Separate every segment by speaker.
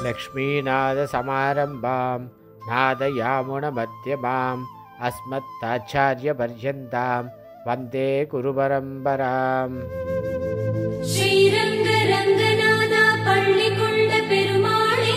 Speaker 1: लक्ष्मीनाथसमारम्भां नादयामुनमध्यमाम् अस्मत्ताचार्यपर्यन्तां वन्दे गुरुपरम्पराम्
Speaker 2: ஸ்ரீரங்க ரங்கநாதா பள்ளி கொண்ட பெருமாளே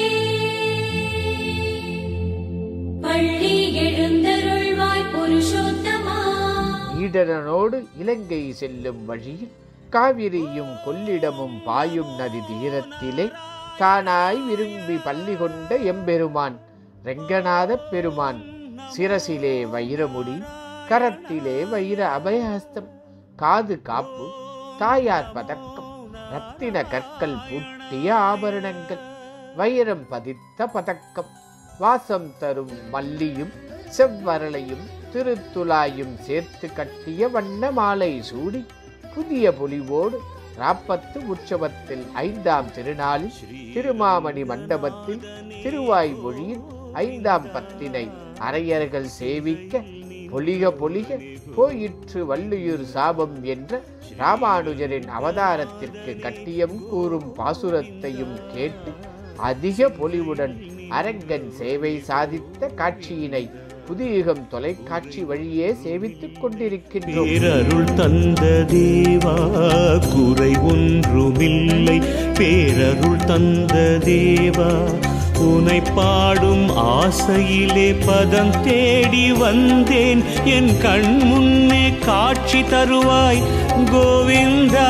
Speaker 2: பள்ளி எழுந்தருள்வாய் புருஷோத்தமா
Speaker 1: ஈடனோடு இலங்கை செல்லும் வழியில் காவிரியும் கொள்ளிடமும் பாயும் நதி தீரத்திலே தானாய் விரும்பி பள்ளி கொண்ட எம்பெருமான் ரெங்கநாதப் பெருமான் சிரசிலே வைரமுடி கரத்திலே வைர அபயஹஸ்தம் காது காப்பு தாயார் பதக்கம் ரத்தின கற்கள் பூட்டிய ஆபரணங்கள் வைரம் பதித்த பதக்கம் வாசம் தரும் மல்லியும் செவ்வரளையும் திருத்துலாயும் சேர்த்து கட்டிய வண்ண மாலை சூடி புதிய பொலிவோடு ராப்பத்து உற்சவத்தில் ஐந்தாம் திருநாளில் திருமாமணி மண்டபத்தில் திருவாய்மொழியில் ஐந்தாம் பத்தினை அரையர்கள் சேவிக்க பொலிக பொலிக போயிற்று வள்ளுயூர் சாபம் என்ற ராமானுஜரின் அவதாரத்திற்கு கட்டியம் கூறும் பாசுரத்தையும் கேட்டு அதிக பொலிவுடன் அரங்கன் சேவை சாதித்த காட்சியினை புதியுகம் தொலைக்காட்சி வழியே சேவித்துக் கொண்டிருக்கின்றோம்
Speaker 3: பேரருள் தந்த தேவா குறை ஒன்றுமில்லை பேரருள் தந்த தேவா உனை பாடும் ஆசையிலே பதம் தேடி வந்தேன் என் கண் முன்னே காட்சி தருவாய் கோவிந்தா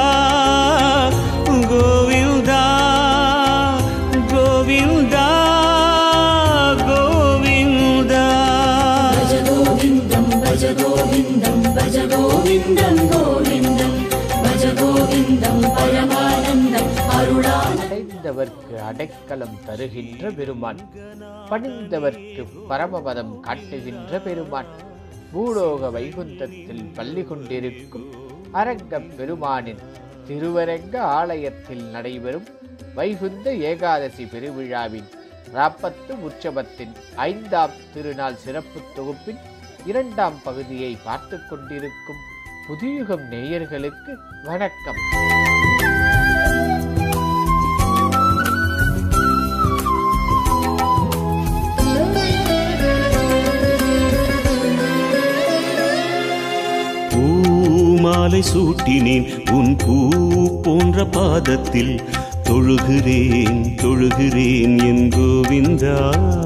Speaker 3: கோவிந்தா கோவிந்தா கோவிந்தா
Speaker 2: பஜ கோவிந்தம் பஜ கோவிந்தம் பஜ கோவிந்தம் கோவிந்தம் பஜ கோவிந்தம் பரமானந்தம் அருளான
Speaker 1: அடைந்தவர்க்கு அடைக்கலம் தருகின்ற பெருமான் பணிந்தவர்க்கு பரமபதம் காட்டுகின்ற பெருமான் பூலோக வைகுந்தத்தில் பள்ளி கொண்டிருக்கும் அரங்கப் பெருமானின் திருவரங்க ஆலயத்தில் நடைபெறும் வைகுந்த ஏகாதசி பெருவிழாவின் ராப்பத்து உற்சவத்தின் ஐந்தாம் திருநாள் சிறப்பு தொகுப்பின் இரண்டாம் பகுதியை பார்த்துக் கொண்டிருக்கும் புதியுகம் நேயர்களுக்கு வணக்கம்
Speaker 3: பூமாலை சூட்டினேன் உன் பூ போன்ற பாதத்தில் தொழுகிறேன் தொழுகிறேன் என் கோவிந்தா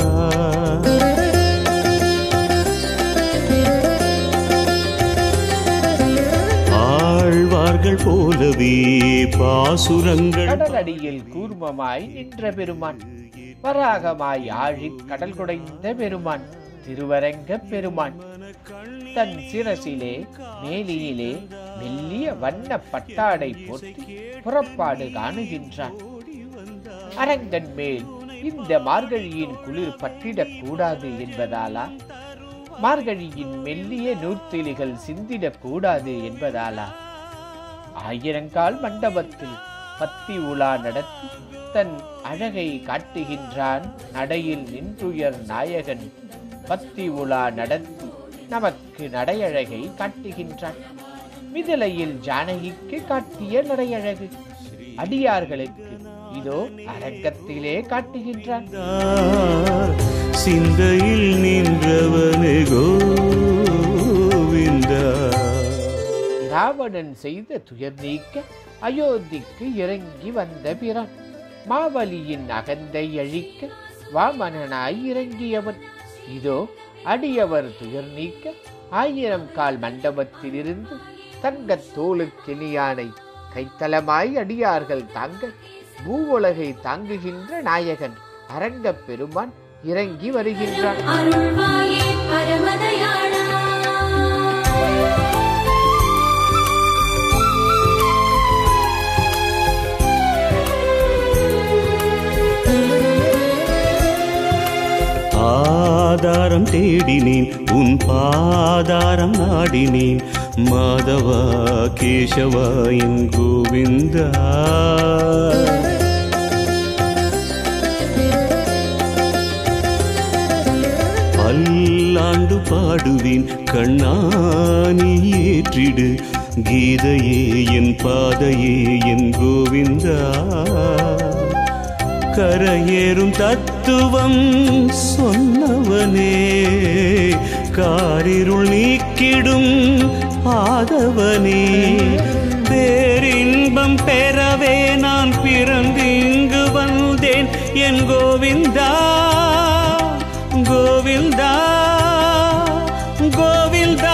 Speaker 3: ஆழ்வார்கள் போலவே பாசுரங்கள்
Speaker 1: கடலடியில் கூர்மமாய் நின்ற பெருமான் வராகமாய் ஆழி கடல் குடைந்த பெருமான் திருவரங்க பெருமான் தன் சிரசிலே மேலியிலே மெல்லிய வண்ண பட்டாடை போட்டு புறப்பாடு காணுகின்றான் அரங்கன் மேல் இந்த மார்கழியின் குளிர் பற்றிடக் கூடாது என்பதாலா மார்கழியின் மெல்லிய நூற்திலிகள் சிந்திடக் கூடாது என்பதாலா ஆயிரங்கால் மண்டபத்தில் பத்தி உலா நடத்தி தன் அழகை காட்டுகின்றான் நடையில் நின்றுயர் நாயகன் பத்தி உலா நடத்தி நமக்கு நடையழகை காட்டுகின்றான் மிதிலையில் ஜானகிக்கு காட்டிய நடையழகு அடியார்களுக்கு இதோ அரங்கத்திலே காட்டுகின்றான்
Speaker 3: சிந்தையில் நின்றவனு கோவிந்தா
Speaker 1: ராவணன் செய்த துயர் நீக்க அயோத்திக்கு இறங்கி வந்த பிரான் மாவலியின் அகந்தை அழிக்க வாமனனாய் இறங்கியவன் இதோ அடியவர் துயர் நீக்க ஆயிரம் கால் மண்டபத்திலிருந்து தங்கத் தோளுக்கினியானை கைத்தலமாய் அடியார்கள் தாங்க பூவுலகை தாங்குகின்ற நாயகன் அரங்கப் பெருமான் இறங்கி வருகின்றான்
Speaker 2: அருள்வாயே பரமதயாளா
Speaker 3: ஆதாரம் தேடினேன் உன் பாதாரம் நாடினேன் மாதவா கேசவா என் கோவிந்தா பல்லாண்டு பாடுவேன் கண்ணானி ஏற்றிடு கீதையே என் பாதையே என் கோவிந்தா கரையேறும் தத்துவம் சொன்னவனே காரிருள் நீக்கிடும் ஆதவனே பேரின்பம் பெறவே நான் பிறந்திங்கு வந்தேன் என் கோவிந்தா கோவிந்தா கோவிந்தா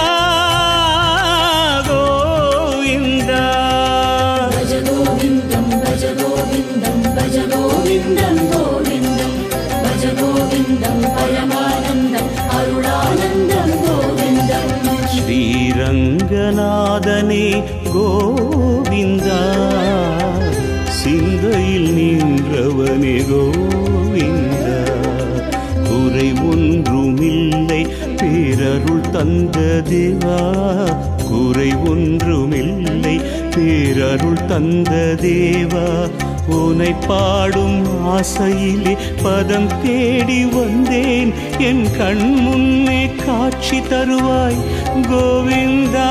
Speaker 3: கோவிந்தா
Speaker 2: भज गोविन्दं भज गोविन्दं भज गोविन्दं गोविन्दं भज गोविन्दं परमानन्दम् अरुणानन्दं गोविन्दम्
Speaker 3: ஸ்ரீரங்கநாதனே கோவிந்தா சிந்தையில் நின்றவனே கோவிந்தா குறை ஒன்றுமில்லை பேரருள் தந்த தேவா குறை ஒன்றுமில்லை பேரருள் தந்த தேவா உனை பாடும் ஆசையிலே பதம் தேடி வந்தேன் என் கண் முன்னே காட்சி தருவாய் கோவிந்தா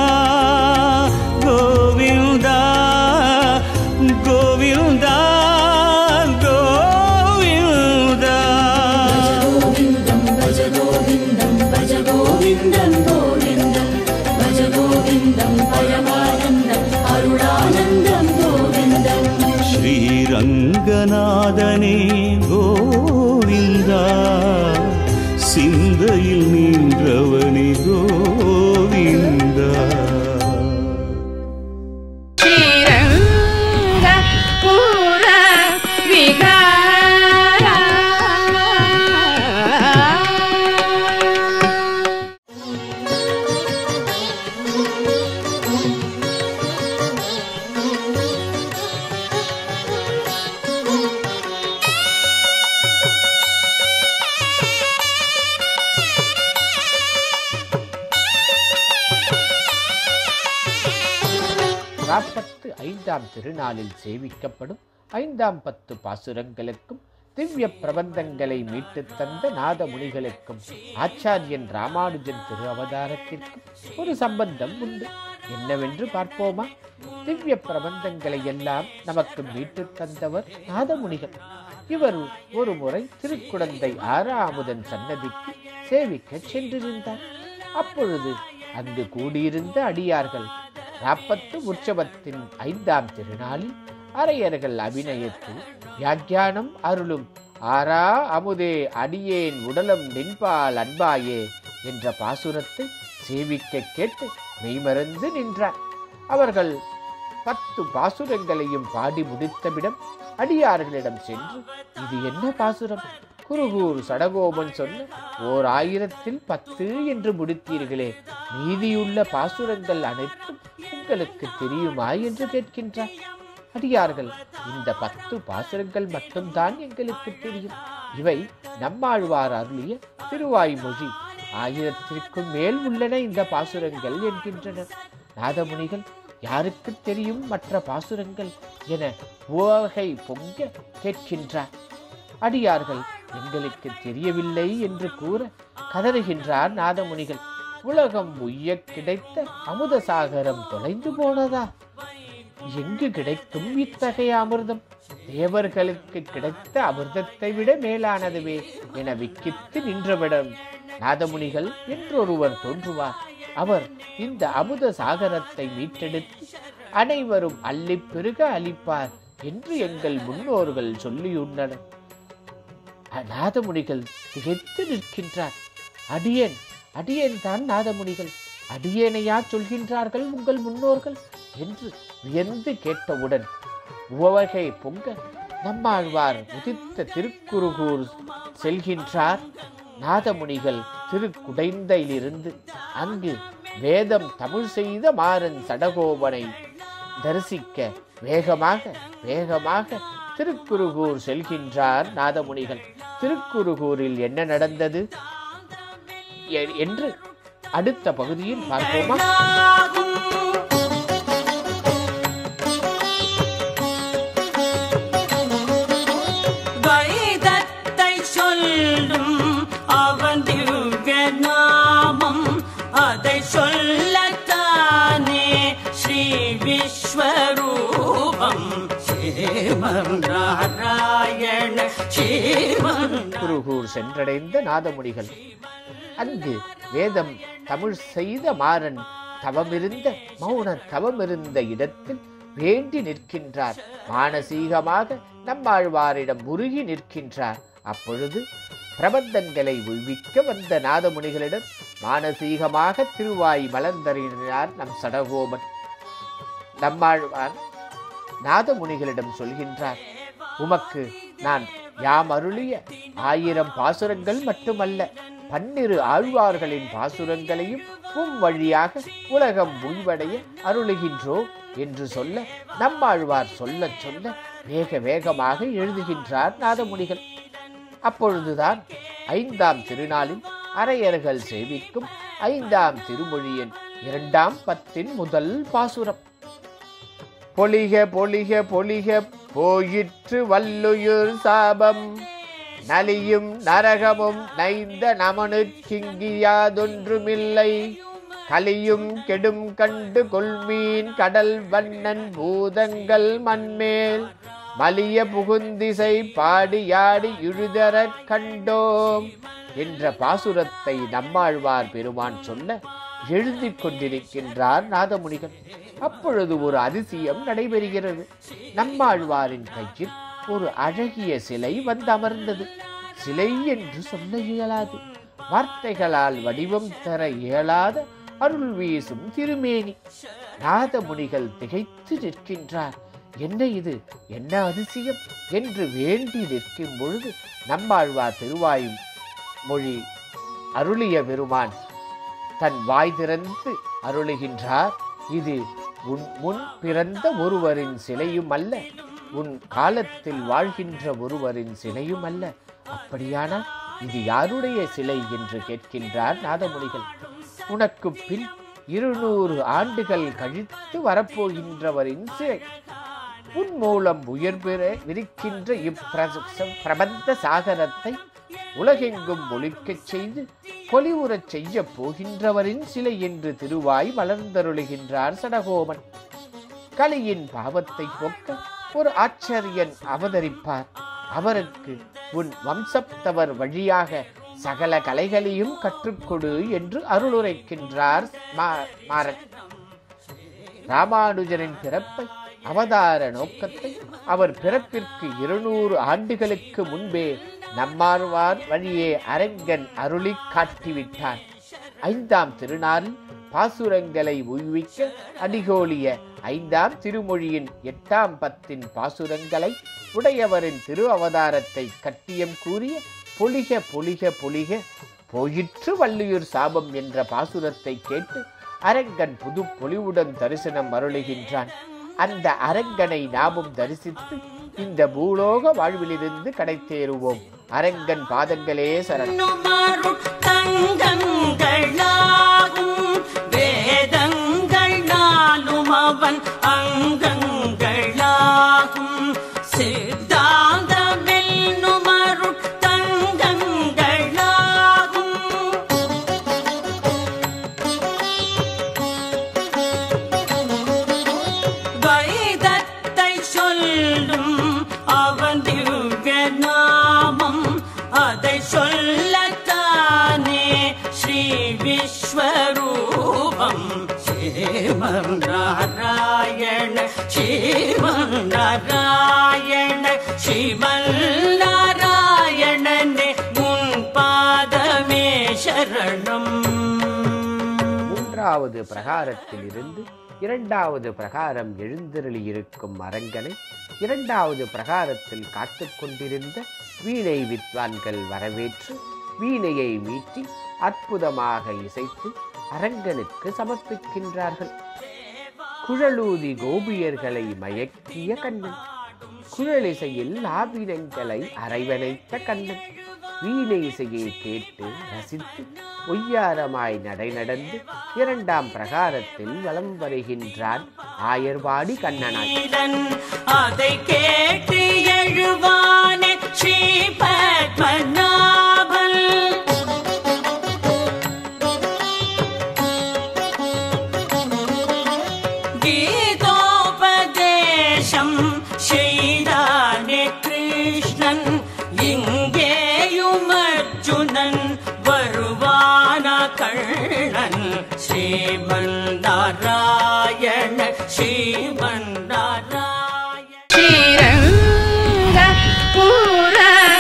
Speaker 3: கோவிந்தா கோவிந்தா கோவிந்தா
Speaker 2: गोविन्दं भज गोविन्दं भज गोविन्दं गोविन्दं भज गोविन्दं परमानन्दम् अरुणानन्दं गोविन्दम्
Speaker 3: ஸ்ரீரங்கநாதனே கோவிந்தா சிந்தையில் நின்றவனே கோவிந்தா
Speaker 4: श्रीरङ्गपुर विहारा
Speaker 1: நாற்பத்து ஐந்தாம் திருநாளில் சேவிக்கப்படும் ஐந்தாம் பத்து பாசுரங்களுக்கும் திவ்ய பிரபந்தங்களை மீட்டுத் தந்த நாதமுனிகளுக்கும் ஆச்சாரியன் ராமானுஜன் திரு அவதாரத்திற்கும் ஒரு சம்பந்தம் உண்டு என்னவென்று பார்ப்போமா திவ்ய பிரபந்தங்களை எல்லாம் நமக்கு மீட்டுத் தந்தவர் நாதமுனிகள் இவர் ஒரு முறை திருக்குடந்தை ஆறாமுதன் சன்னதிக்கு சேவிக்கச் சென்றிருந்தார் அப்பொழுது அங்கு கூடியிருந்த அடியார்கள் ராப்பத்து உற்சவத்தின் ஐந்தாம் திருநாளில் அரையர்கள் அபிநயத்தில் வியாக்கியானம் அருளும் ஆரா அமுதே அடியேன் உடலம் நின்பால் அன்பாயே என்ற பாசுரத்தை சேவிக்க கேட்டு மெய்மறந்து நின்றார் அவர்கள் பத்து பாசுரங்களையும் பாடி முடித்தவிடம் அடியார்களிடம் சென்று இது என்ன பாசுரம் குருகூர் சடகோபன் சொன்ன ஓர் ஆயிரத்தில் பத்து என்று முடித்தீர்களே மீதியுள்ள பாசுரங்கள் அனைத்தும் உங்களுக்கு தெரியுமா என்று கேட்கின்றார் அடியார்கள் இந்த பத்து பாசுரங்கள் மட்டும்தான் எங்களுக்கு தெரியும் இவை நம்மாழ்வார் அருளிய திருவாய்மொழி ஆயிரத்திற்கும் மேல் உள்ளன இந்த பாசுரங்கள் என்கின்றனர் நாதமுனிகள் யாருக்கு தெரியும் மற்ற பாசுரங்கள் என உவகை பொங்க கேட்கின்றார் அடியார்கள் எங்களுக்கு தெரியவில்லை என்று கூற கதறுகின்றார் நாதமுனிகள் உலகம் உய்ய கிடைத்த அமுதசாகரம் தொலைந்து போனதா எங்கு கிடைக்கும் இத்தகைய அமிர்தம் தேவர்களுக்கு கிடைத்த அமிர்தத்தை விட மேலானதுவே என விக்கித்து நின்றவிடம் நாதமுனிகள் என்றொருவர் தோன்றுவார் அவர் இந்த அமுத சாகரத்தை மீட்டெடுத்து அனைவரும் அள்ளிப் பெருக அளிப்பார் என்று எங்கள் முன்னோர்கள் சொல்லியுள்ளனர் நாதமுனிகள் திகைத்து நிற்கின்றார் அடியேன் அடியேன் தான் நாதமுனிகள் அடியேனையா சொல்கின்றார்கள் உங்கள் முன்னோர்கள் என்று வியந்து கேட்டவுடன் உவகை பொங்க நம்மாழ்வார் உதித்த திருக்குருகூர் செல்கின்றார் நாதமுனிகள் திருக்குடைந்தையிலிருந்து அங்கு வேதம் தமிழ் செய்த மாறன் சடகோபனை தரிசிக்க வேகமாக வேகமாக திருக்குருகூர் செல்கின்றார் நாதமுனிகள் திருக்குருகூரில் என்ன நடந்தது எ- என்று அடுத்த பகுதியில் பார்ப்போமா
Speaker 5: வைதத்தை சொல்லும் அவன் திவ்ய நாமம் அதை சொல்லத்தானே ஸ்ரீ விஸ்வரூபம் சேமம் நாராயண ஸ்ரீமன்
Speaker 1: குருகூர் சென்றடைந்த நாதமுனிகள் அங்கு வேதம் தமிழ் செய்த மாறன் தவமிருந்த மௌன தவமிருந்த இடத்தில் வேண்டி நிற்கின்றார் மானசீகமாக நம்மாழ்வாரிடம் முருகி நிற்கின்றார் அப்பொழுது பிரபந்தங்களை உய்விக்க வந்த நாதமுனிகளிடம் மானசீகமாக திருவாய் மலர்ந்தறினார் நம் சடகோபன் நம்மாழ்வார் நாதமுனிகளிடம் சொல்கின்றார் உமக்கு நான் யாம் அருளிய ஆயிரம் பாசுரங்கள் மட்டுமல்ல பன்னிரு ஆழ்வார்களின் பாசுரங்களையும் உம் வழியாக உலகம் முழுவடைய அருளுகின்றோம் என்று சொல்ல நம்மாழ்வார் சொல்ல சொல்ல வேக வேகமாக எழுதுகின்றார் நாதமுனிகள் அப்பொழுதுதான் ஐந்தாம் திருநாளில் அரையர்கள் சேவிக்கும் ஐந்தாம் திருமொழியின் இரண்டாம் பத்தின் முதல் பாசுரம் பொலிக பொலிக பொலிக போயிற்று வல்லுயிர் சாபம் நலியும் நரகமும் நைந்த நமனுக்கிங்கியாதொன்றுமில்லை கலியும் கெடும் கண்டு கொள்மீன் கடல் வண்ணன் பூதங்கள் மண்மேல் மலிய புகுந்திசை பாடியாடி இழுதரக் கண்டோம் என்ற பாசுரத்தை நம்மாழ்வார் பெருமான் சொல்ல எழுதிக் கொண்டிருக்கின்றார் நாதமுனிகள் அப்பொழுது ஒரு அதிசயம் நடைபெறுகிறது நம்மாழ்வாரின் கையில் ஒரு அழகிய சிலை வந்து அமர்ந்தது சிலை என்று சொல்ல இயலாது வார்த்தைகளால் வடிவம் தர இயலாத அருள் வீசும் திருமேனி நாதமுனிகள் திகைத்து நிற்கின்றார் என்ன இது என்ன அதிசயம் என்று வேண்டி நிற்கும் பொழுது நம்மாழ்வார் திருவாயும் மொழி அருளிய பெருமான் தன் வாய் திறந்து அருளுகின்றார் இது உன் முன் பிறந்த ஒருவரின் சிலையும் அல்ல உன் காலத்தில் வாழ்கின்ற ஒருவரின் சிலையும் அல்ல அப்படியானால் இது யாருடைய சிலை என்று கேட்கின்றார் நாதமுனிகள் உனக்கு பின் இருநூறு ஆண்டுகள் கழித்து வரப்போகின்றவரின் சிலை உன் மூலம் உயர் பெற விரிக்கின்ற இப்பிரச- பிரபந்த சாகரத்தை உலகெங்கும் ஒழிக்கச் செய்து பொலிவுறச் செய்ய போகின்றவரின் சிலை என்று திருவாய் மலர்ந்தருளுகின்றார் சடகோபன் கலியின் பாவத்தை போக்க ஒரு ஆச்சரியன் அவதரிப்பார் அவருக்கு உன் வம்சத்தவர் வழியாக சகல கலைகளையும் கற்றுக்கொடு என்று அருளுரைக்கின்றார் மா- மாறன் ராமானுஜரின் பிறப்பை அவதார நோக்கத்தை அவர் பிறப்பிற்கு இருநூறு ஆண்டுகளுக்கு முன்பே நம்மாழ்வார் வழியே அரங்கன் அருளி காட்டிவிட்டார் ஐந்தாம் திருநாளில் பாசுரங்களை உய்விக்க அடிகோலிய ஐந்தாம் திருமொழியின் எட்டாம் பத்தின் பாசுரங்களை உடையவரின் திரு அவதாரத்தை கட்டியம் கூறிய பொலிக பொலிக பொலிக போயிற்று வள்ளியூர் சாபம் என்ற பாசுரத்தை கேட்டு அரங்கன் புது பொலிவுடன் தரிசனம் அருளுகின்றான் அந்த அரங்கனை நாமும் தரிசித்து இந்த பூலோக வாழ்விலிருந்து கடைத்தேறுவோம் அரங்கன் பாதங்களே சரணம்
Speaker 5: நுமருட் தங்கங்களாகும் வேதங்கள் நாளும் அவன் அங்கங்களாகும் சித்தாந்தமெல் நுமருட் தங்கங்களாகும் வைதத்தை சொல்லும் அவன் திவ்ய நாமம் அதை சொல்லத்தானே ஸ்ரீ விஸ்வரூபம் ஸ்ரீமன் நாராயண ஸ்ரீமன் நாராயண ஸ்ரீமன் நாராயணனே உன் பாதமே சரணம்
Speaker 1: மூன்றாவது பிரகாரத்தில் இருந்து இரண்டாவது பிரகாரம் எழுந்தருளியிருக்கும் அரங்கனை இரண்டாவது பிரகாரத்தில் காத்துக் கொண்டிருந்த வீணை வித்வான்கள் வரவேற்று வீணையை மீட்டி அற்புதமாக இசைத்து அரங்கனுக்கு சமர்ப்பிக்கின்றார்கள் குழலூதி கோபியர்களை மயக்கிய கண்ணன் குழலிசையில் ஆபினங்களை அரைவனைத்த கண்ணன் வீணை இசையை கேட்டு ரசித்து ஒய்யாரமாய் நடை நடந்து இரண்டாம் பிரகாரத்தில் வலம் வருகின்றான் ஆயர்வாடி கண்ணனாய்
Speaker 5: நீலன் அதை கேட்டு எழுவானே ஸ்ரீ பத்மநாபன் கீதோபதேசம் செய்தானே கிருஷ்ணன் ஸ்ரீமன் நாராயண ஸ்ரீமன் நாராயண
Speaker 4: ஸ்ரீரங்க பூர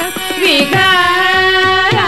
Speaker 4: விகார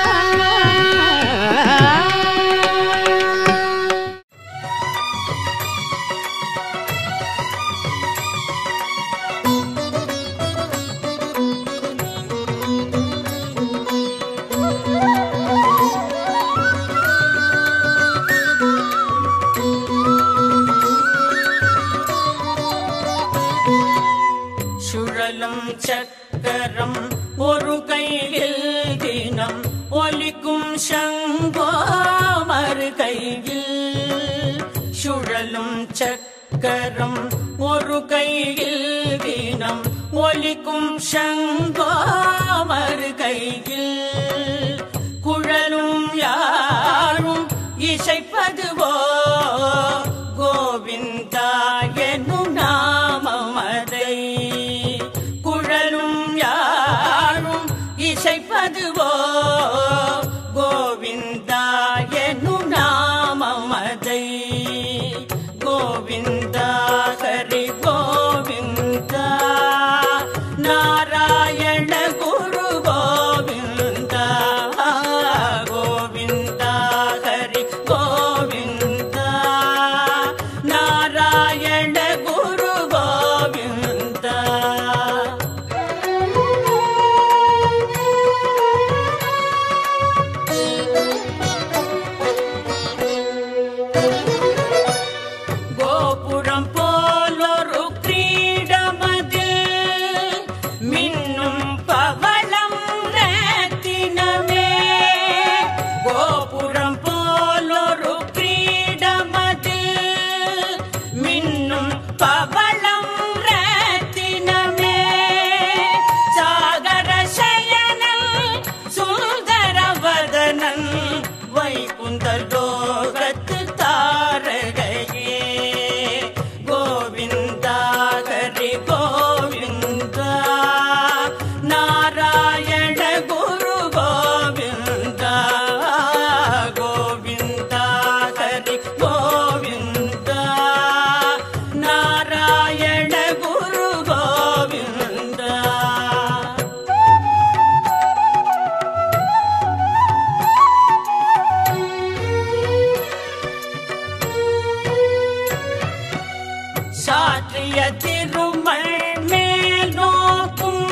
Speaker 5: சுழலும் சக்கரம் ஒரு கையில் தினம் ஒலிக்கும் சங்கோ மறு கையில் சுழலும் சக்கரம் ஒரு கையில் தினம் ஒலிக்கும் சங்கோ மறு கையில் குழலும் யாரும் இசைப்பதுவோ கோவிந்தா என்னும் நாமமதை குழலும் யாரும் இசைப்பதுவோ கோவிந்தா என்னும் நாமமதை கோவிந்தா ஹரி கோவிந்தா நாராயண குரு கோவிந்தா கோவிந்தா ஹரி கோவிந்தா நாராயண குரு கோவிந்தா கோபுரம் போலொரு கிரீடமதில் மின்னும் பவளம் ரத்தினமே கோபுரம் போலொரு கிரீடமதில் மின்னும் பவளம் ரத்தினமே சாகர சயனன் சுந்தரவதனன் வைகுந்த லோகத்து தாரகையே கோவிந்தா ஹரி கோவிந்தா நாராயண குரு கோவிந்தா கோவிந்தா ஹரி கோவிந்தா நாராயண குரு கோவிந்தா சாற்றிய திருமல் மேல் நோக்கும்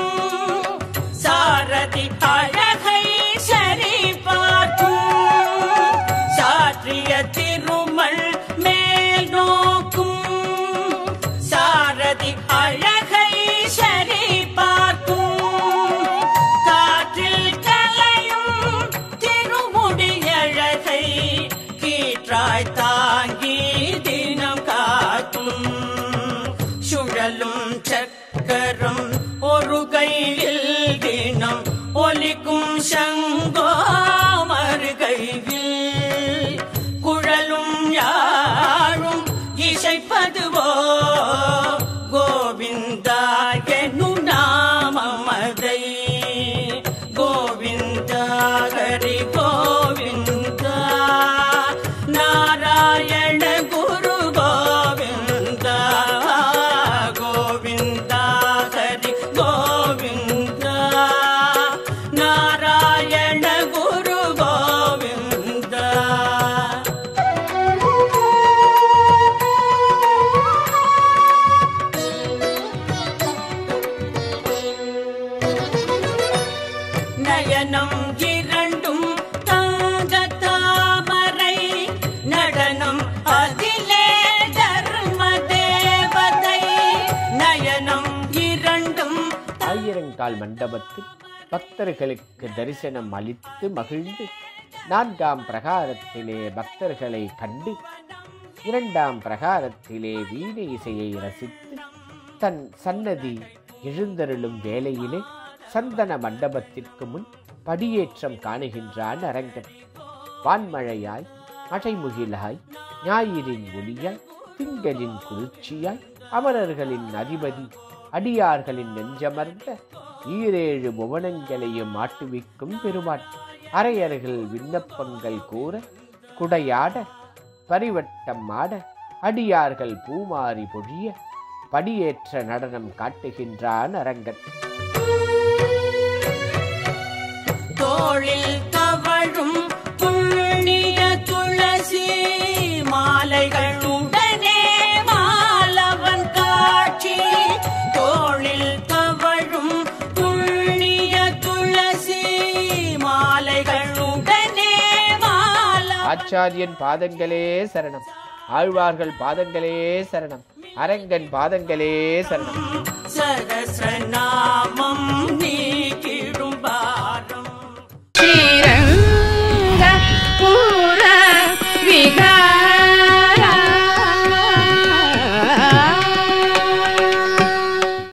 Speaker 5: சாரதி அழகை சரி பார்க்கும் சாற்றிய திருமல் மேல் நோக்கும் சாரதி அழகை சரி பார்க்கும் காற்றில் கலையும் திருமுடியழகை கீற்றாய் தாங்கி தினம் காக்கும் சுழலும் சக்கரம் ஒரு கையில் தினம் ஒலிக்கும் சங்கோ மறு கையில் குழலும் யாரும் இசைப்பதுவோ கோவிந்தா என்னும் நாமமதை கோவிந்தா ஹரி கோவிந்தா நாராயண குரு கோவிந்தா கோவிந்தா ஹரி கோவிந்தா நாராயண குரு கோவிந்தா நயனம் இரண்டும் தங்க தாமரை நடனம் அதிலே தர்ம தேவதை நயனம் இரண்டும்
Speaker 1: ஆயிரங்கால் மண்டபத்தில் பக்தர்களுக்கு தரிசனம் அளித்து மகிழ்ந்து நான்காம் பிரகாரத்திலே பக்தர்களை கண்டு இரண்டாம் பிரகாரத்திலே வீணை இசையை ரசித்து தன் சன்னதி எழுந்தருளும் வேளையிலே சந்தன மண்டபத்திற்கு முன் படியேற்றம் காணுகின்றான் அரங்கன் வான்மழையாய் மழைமுகிலாய் ஞாயிறின் ஒளியாய் திங்களின் குளிர்ச்சியாய் அமரர்களின் அதிபதி அடியார்களின் நெஞ்சமர்ந்த ஈரேழு புவனங்களையும் ஆட்டுவிக்கும் பெருமான் அரையர்கள் விண்ணப்பங்கள் கூற குடையாட பரிவட்டம் ஆட அடியார்கள் பூமாரி பொழிய படியேற்ற நடனம் காட்டுகின்றான் அரங்கன்
Speaker 5: தோளில் தவழும் புண்ணிய துளசி மாலைகள் உடனே மாலவன் காட்சி தோளில் தவழும் புண்ணிய துளசி மாலைகள் உடனே மாலவன்
Speaker 1: ஆச்சாரியன் பாதங்களே சரணம் ஆழ்வார்கள் பாதங்களே சரணம் அரங்கன் பாதங்களே சரணம்
Speaker 5: சகசிரநாமம்